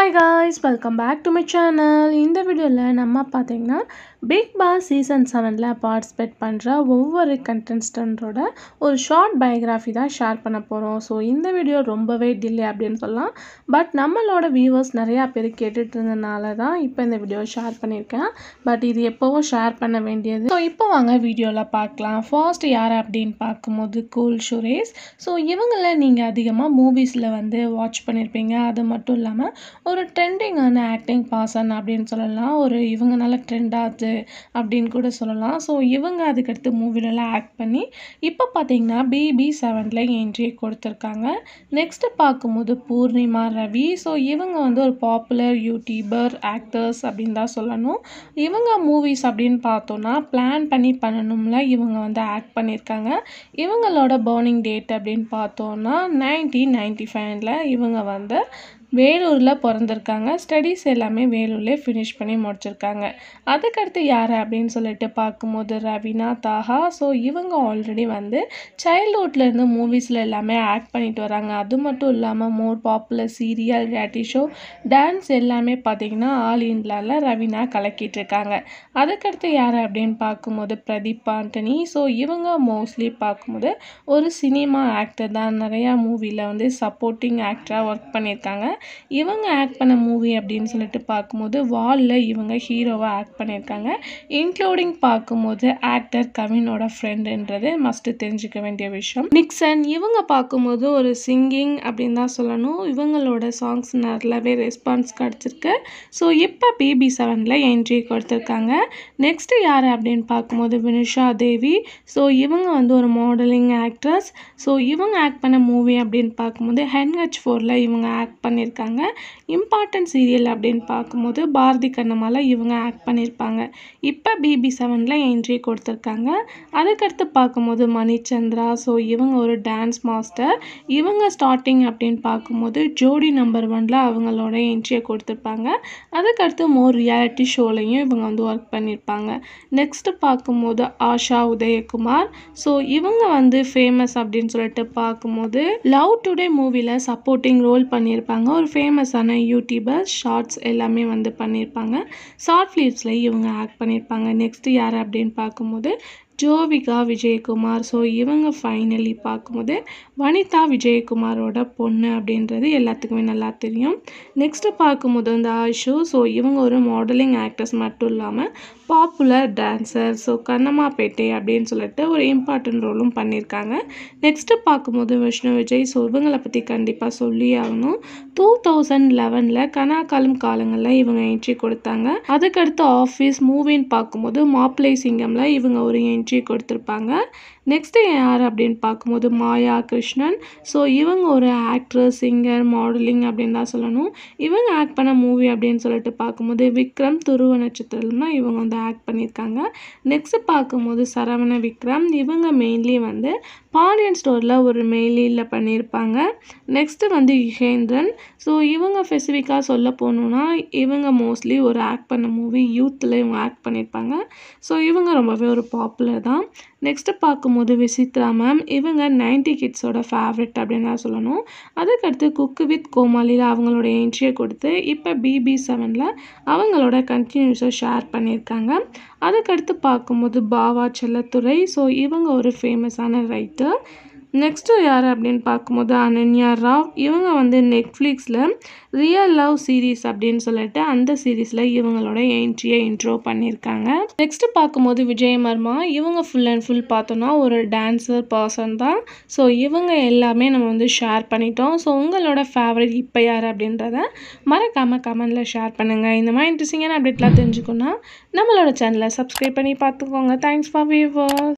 hi guys welcome back to my channel இந்த வீடியோவில் நம்ம பார்த்தீங்கன்னா பிக் பாஸ் சீசன் செவனில் பார்ட்டிசிபேட் பண்ணுற ஒவ்வொரு கண்டென்ஸ்டண்ட்டோட ஒரு ஷார்ட் பயோகிராஃபி தான் ஷேர் பண்ண போகிறோம் ஸோ இந்த வீடியோ ரொம்பவே டிலே அப்படின்னு சொல்லலாம் பட் நம்மளோட வியூவர்ஸ் நிறையா பேர் கேட்டுட்டு இருந்தனால தான் இப்போ இந்த வீடியோ ஷேர் பண்ணியிருக்கேன் பட் இது எப்போவும் ஷேர் பண்ண வேண்டியது ஸோ இப்போ வாங்க வீடியோவில் பார்க்கலாம் ஃபர்ஸ்ட் யார் அப்படின்னு பார்க்கும்போது கூல் சுரேஷ் ஸோ இவங்கள நீங்கள் அதிகமாக மூவிஸில் வந்து வாட்ச் பண்ணியிருப்பீங்க அது மட்டும் இல்லாமல் ஒரு ட்ரெண்டிங்கான ஆக்டிங் பாசன் அப்படின்னு சொல்லலாம் ஒரு இவங்க நல்ல ட்ரெண்ட் ஆகுது அப்படின்னு கூட சொல்லலாம் ஸோ இவங்க அதுக்கடுத்து மூவிலலாம் ஆக்ட் பண்ணி இப்போ பார்த்தீங்கன்னா பிபி செவனில் என்ட்ரி கொடுத்துருக்காங்க நெக்ஸ்ட்டு பார்க்கும்போது பூர்ணிமா ரவி ஸோ இவங்க வந்து ஒரு பாப்புலர் யூடியூபர் ஆக்டர்ஸ் அப்படின்னு தான் சொல்லணும் இவங்க மூவிஸ் அப்படின்னு பார்த்தோன்னா பிளான் பண்ணி பண்ணணும்ல இவங்க வந்து ஆக்ட் பண்ணியிருக்காங்க இவங்களோட பர்னிங் டேட் அப்படின்னு பார்த்தோன்னா நைன்டீன் நைன்டி ஃபைவ்ல இவங்க வந்து வேலூரில் பிறந்திருக்காங்க ஸ்டடீஸ் எல்லாமே வேலூர்லேயே ஃபினிஷ் பண்ணி முடிச்சிருக்காங்க அதுக்கடுத்து யார் அப்படின்னு சொல்லிட்டு பார்க்கும்போது ரவீனா தாஹா ஸோ இவங்க ஆல்ரெடி வந்து சைல்ட்ஹுட்லேருந்து மூவிஸில் எல்லாமே ஆக்ட் பண்ணிட்டு வராங்க அது மட்டும் இல்லாமல் more popular serial reality show dance எல்லாமே பார்த்தீங்கன்னா ஆல் இந்தியாவில் ரவீனா கலக்கிட்டு இருக்காங்க அதுக்கடுத்து யார் அப்படின்னு பார்க்கும்போது பிரதீப் ஆண்டனி ஸோ இவங்க மோஸ்ட்லி பார்க்கும்போது ஒரு சினிமா ஆக்டர் தான் நிறையா மூவியில் வந்து சப்போர்ட்டிங் ஆக்டராக ஒர்க் பண்ணியிருக்காங்க இவங்க ஆக்ட் பண்ண மூவி அப்படின்னு சொல்லிட்டு பார்க்கும்போது வாலில் இவங்க ஹீரோவாக ஆக்ட் பண்ணியிருக்காங்க இன்க்ளூடிங் பார்க்கும்போது ஆக்டர் கவினோட ஃப்ரெண்டுன்றது மஸ்ட்டு தெரிஞ்சுக்க வேண்டிய விஷயம் நிக்சன் இவங்க பார்க்கும்போது ஒரு சிங்கிங் அப்படின்னு தான் சொல்லணும் இவங்களோட சாங்ஸ் நல்லாவே ரெஸ்பான்ஸ் கிடச்சிருக்கு ஸோ இப்போ பிபி செவனில் என்ட்ரி கொடுத்துருக்காங்க நெக்ஸ்ட்டு யார் அப்படின்னு பார்க்கும்போது வினுஷா தேவி ஸோ இவங்க வந்து ஒரு மாடலிங் ஆக்ட்ரஸ் ஸோ இவங்க ஆக்ட் பண்ண மூவி அப்படின்னு பார்க்கும்போது ஹென்ஹெச் ஃபோரில் இவங்க ஆக்ட் பண்ணியிருக்காங்க இம்பார்ட்டன்ட் சீரியல் அப்படின்னு பார்க்கும்போது பாரதி கண்ணமால இவங்க ஆக்ட் பண்ணியிருப்பாங்க இப்போ பிபி செவனில் என்ட்ரி கொடுத்துருக்காங்க அதுக்கடுத்து பார்க்கும்போது மணிச்சந்திரா ஸோ இவங்க ஒரு டான்ஸ் மாஸ்டர் இவங்க ஸ்டார்டிங் அப்படின்னு பார்க்கும்போது ஜோடி நம்பர் ஒனில் அவங்களோட என்ட்ரியை கொடுத்துருப்பாங்க அதுக்கடுத்து மோர் ரியாலிட்டி ஷோலையும் இவங்க வந்து ஒர்க் பண்ணியிருப்பாங்க நெக்ஸ்ட்டு பார்க்கும்போது ஆஷா உதயகுமார் ஸோ இவங்க வந்து ஃபேமஸ் அப்படின்னு சொல்லிட்டு பார்க்கும்போது லவ் டுடே மூவியில் சப்போர்ட்டிங் ரோல் பண்ணியிருப்பாங்க ஒரு ஃபேமஸான யூடியூபர் ஷார்ட்ஸ் எல்லாமே வந்து பண்ணியிருப்பாங்க ஷார்ட் ஃபிலிப்ஸில் இவங்க ஆக்ட் பண்ணியிருப்பாங்க நெக்ஸ்ட்டு யார் அப்படின்னு பார்க்கும்போது ஜோவிகா விஜயகுமார் ஸோ இவங்க ஃபைனலி பார்க்கும்போது வனிதா விஜயகுமாரோட பொண்ணு அப்படின்றது எல்லாத்துக்குமே நல்லா தெரியும் நெக்ஸ்ட்டு பார்க்கும்போது வந்து ஆஷு ஸோ இவங்க ஒரு மாடலிங் ஆக்டர்ஸ் மட்டும் இல்லாமல் பாப்புலர் டான்சர் ஸோ கண்ணம்மாப்பேட்டை அப்படின்னு சொல்லிட்டு ஒரு இம்பார்ட்டன்ட் ரோலும் பண்ணியிருக்காங்க நெக்ஸ்ட்டு பார்க்கும்போது விஷ்ணு விஜய் ஸோ இவங்களை பற்றி கண்டிப்பாக சொல்லி ஆகணும் டூ தௌசண்ட் லெவனில் கனாக்காலம் காலங்களில் இவங்க என்ட்ரி கொடுத்தாங்க அதுக்கடுத்து ஆஃபீஸ் மூவின்னு பார்க்கும்போது மாப்பிள்ளை சிங்கமில் இவங்க ஒரு என்ட்ரி கொடுத்துருப்பாங்க நெக்ஸ்ட்டு யார் அப்படின்னு பார்க்கும்போது மாயா கிருஷ்ணன் ஸோ இவங்க ஒரு ஆக்ட்ரஸ் சிங்கர் மாடலிங் அப்படின்னு தான் சொல்லணும் இவங்க ஆக்ட் பண்ண மூவி அப்படின்னு சொல்லிட்டு பார்க்கும்போது விக்ரம் துருவ நட்சத்திரம்னா இவங்க வந்து ஆக்ட் பண்ணியிருக்காங்க நெக்ஸ்ட்டு பார்க்கும்போது சரவண விக்ரம் இவங்க மெயின்லி வந்து பாண்டியன் ஸ்டோரில் ஒரு மெயிலியில் பண்ணியிருப்பாங்க நெக்ஸ்ட்டு வந்து யுகேந்திரன் ஸோ இவங்க ஸ்பெசிஃபிக்காக சொல்ல போகணுன்னா இவங்க மோஸ்ட்லி ஒரு ஆக்ட் பண்ண மூவி யூத்தில் இவங்க ஆக்ட் பண்ணியிருப்பாங்க ஸோ இவங்க ரொம்பவே ஒரு பாப்புலர் தான் நெக்ஸ்ட்டு பார்க்கும்போது விசித்ரா மேம் இவங்க நைன்டி கிட்ஸோட ஃபேவரட் அப்படின்னு தான் சொல்லணும் அதுக்கடுத்து குக்கு வித் கோமாலியில் அவங்களோட என்ட்ரியை கொடுத்து இப்போ பிபி செவனில் அவங்களோட கண்டினியூஸாக ஷேர் பண்ணியிருக்காங்க அதுக்கடுத்து பார்க்கும்போது பாவா செல்லத்துறை ஸோ இவங்க ஒரு ஃபேமஸான ரைட்டர் நெக்ஸ்ட்டு யார் அப்படின்னு பார்க்கும்போது அனன்யா ராவ் இவங்க வந்து நெட்ஃப்ளிக்ஸில் ரியல் லவ் சீரீஸ் அப்படின்னு சொல்லிட்டு அந்த சீரீஸில் இவங்களோட என்ட்ரியை இன்ட்ரோ பண்ணியிருக்காங்க நெக்ஸ்ட்டு பார்க்கும்போது விஜயமர்மா இவங்க ஃபுல் அண்ட் ஃபுல் பார்த்தோன்னா ஒரு டான்ஸர் பர்சன் தான் ஸோ இவங்க எல்லாமே நம்ம வந்து ஷேர் பண்ணிட்டோம் ஸோ உங்களோட ஃபேவரட் இப்போ யார் அப்படின்றத மறக்காமல் கமெண்டில் ஷேர் பண்ணுங்கள் இந்த மாதிரி இன்ட்ரெஸ்டிங்கான அப்டேட்லாம் தெரிஞ்சுக்கணுன்னா நம்மளோட சேனலை சப்ஸ்கிரைப் பண்ணி பார்த்துக்கோங்க தேங்க்ஸ் ஃபார் வியூவர்ஸ்